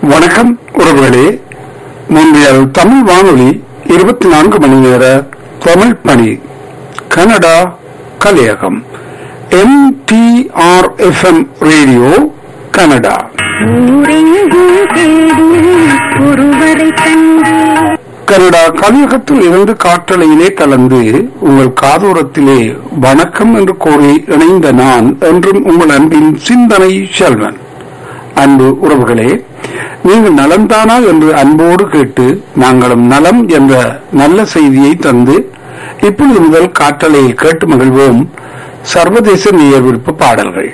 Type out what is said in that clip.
வணக்கம் உறவுகளே முன்றியல் தமிழ் வானொலி இருபத்தி நான்கு மணி நேர தமிழ் பணி கனடா கலையகம் M T R F M radio Canada ஊரெங்கும் தேடி ஒருவரை கண்டு கனடா கலியகத்தில் இருந்து காற்றலையிலே கலந்து உங்கள் காதோரத்திலே வணக்கம் என்று கூறி இணைந்த நான் என்றும் உங்கள் அன்பின் சிந்தனை செல்வன் அன்பு உறவுகளே நீங்கள் நலம்தானா என்று அன்போடு கேட்டு நாங்களும் நலம் என்ற நல்ல செய்தியை தந்து இப்பொழுது முதல் காற்றலையில் கேட்டு மகிழ்வோம் சர்வதேச நேயர் விருப்ப பாடல்கள்